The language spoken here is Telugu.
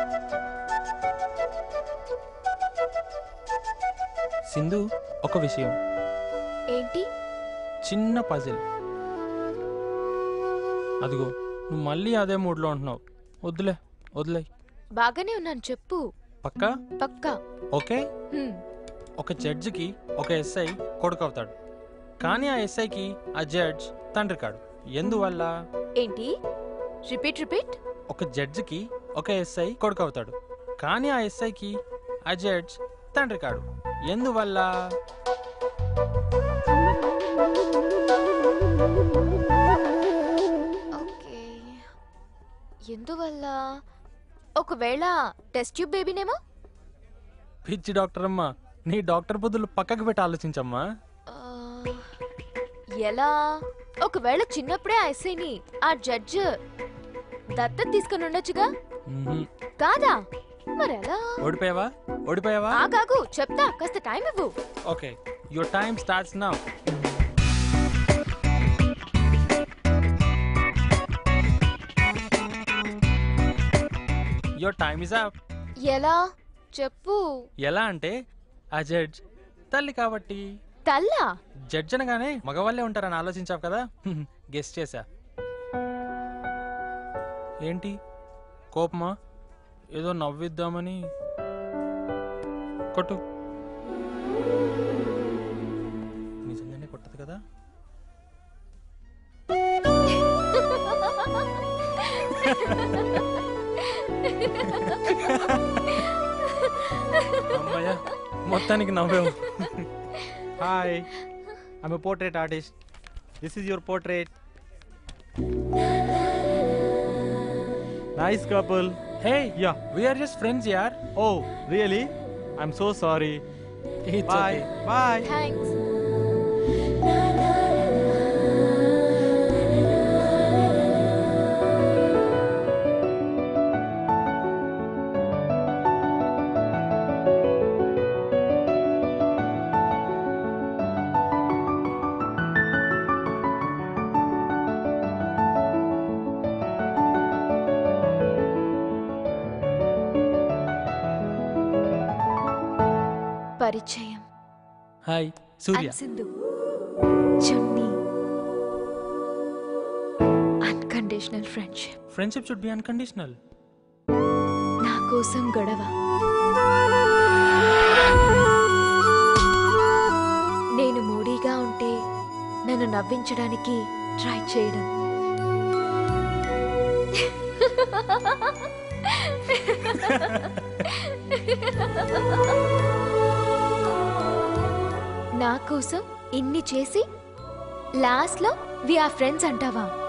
సింధు ఒక విషయం ఏంటి చిన్న పజిల్ అదిగో నువ్వు మళ్ళీ అదే మూడ్లో ఉంటున్నావు వద్దులే వదిలే బాగానే ఉన్నాను చెప్పు పక్కా పక్కా ఓకే హ్మ్. ఒక జడ్జికి ఒక ఎస్ఐ కొడుకు అవుతాడు కానీ ఆ ఎస్ఐకి ఆ జడ్జ్ తండ్రి కాడు ఎందువల్ల ఏంటి రిపీట్ రిపీట్ ఒక జడ్జికి ఒక ఎస్ఐ కొడుకు అవుతాడు కానీ ఆ ఎస్ఐకి ఆ జడ్జ్ తండ్రి కాడు ఎందువల్ల ఓకే ఎందువల్ల ఒకవేళ టెస్ట్ ట్యూబ్ బేబీనేమో పిచ్చి డాక్టర్ అమ్మా నీ డాక్టర్ బుద్ధులు పక్కకు పెట్టి ఆలోచించమ్మా ఆ, ఎలా ఒకవేళ చిన్నప్పుడే ఆ ఎస్ఐని ఆ జడ్జ్ దత్తత తీసుకుని ఉండొచ్చుగా మ్మ్హ్. కాదా మరెలా ఓడిపోయావా ఓడిపోయావా ఆగాగు చెప్తా కాస్త టైం ఇవ్వు okay your time starts now your time is up ఎలా చెప్పు ఎలా అంటే ఆ జడ్జ్ తల్లి కాబట్టి తల్లా జడ్జ్ అనగానే మగవాళ్ళే ఉంటారని ఆలోచించావు కదా గెస్ చేశా ఏంటి కోపమా ఏదో నవ్విద్దామని కొట్టు నిజంగానే కొట్టదు కదా అమ్మయ్య మొత్తానికి నవ్వావు hi I'm portrait artist this is your portrait Nice couple. Hey Yeah. We are just friends యార్ Oh, really? I'm so sorry. It's Bye. okay. Bye. Thanks పరిచయం హాయ్ సూర్య అండ్ సింధు చున్నీ unconditional friendship friendship should be unconditional నా కోసం గొడవ నేను మూడీగా ఉంటే నన్ను నవ్వించడానికి ట్రై చేయడం నా కోసం ఇన్ని చేసి లాస్ట్లో వి ఆర్ ఫ్రెండ్స్ అంటావా